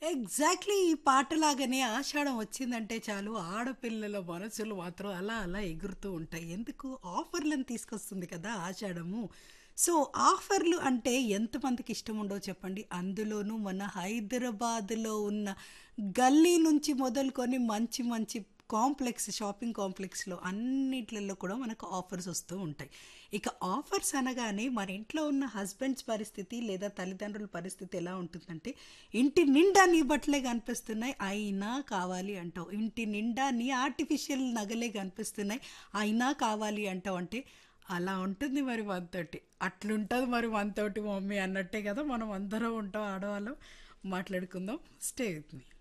Exactly ఈ పాటలాగానే ఆషాఢం వచ్చిందంటే చాలు ఆడపిల్లల మనసులు మాత్రం అలా అలా ఎగురుతూ ఉంటాయి. ఎందుకు ఆఫర్‌లను తీసుకొస్తుంది కదా ఆషాఢము. సో, ఆఫర్‌లు అంటే ఎంతమందికి ఇష్టముండో చెప్పండి. అందులోనూ మన హైదరాబాద్‌లో ఉన్న గల్లీ నుంచి మొదలుకొని మంచి మంచి కాంప్లెక్స్ షాపింగ్ కాంప్లెక్స్‌లో అన్నిట్లలో కూడా మనకు ఆఫర్స్ వస్తూ ఉంటాయి. ఇక ఆఫర్స్ అనగానే మన ఇంట్లో ఉన్న హస్బెండ్స్ పరిస్థితి లేదా తల్లిదండ్రుల పరిస్థితి ఎలా ఉంటుందంటే, ఇంటి నిండా నీ బట్టలే కనిపిస్తున్నాయి. అయినా కావాలి అంటావు. ఇంటి నిండా నీ ఆర్టిఫిషియల్ నగలే కనిపిస్తున్నాయి. అయినా కావాలి అంటావు. అంటే అలా ఉంటుంది మరి మనతోటి. అట్లుంటది మరి మనతోటి మమ్మీ అన్నట్టే కదా మనం అందరం ఉంటాం ఆడవాళ్ళం. మాట్లాడుకుందాం. Stay with me.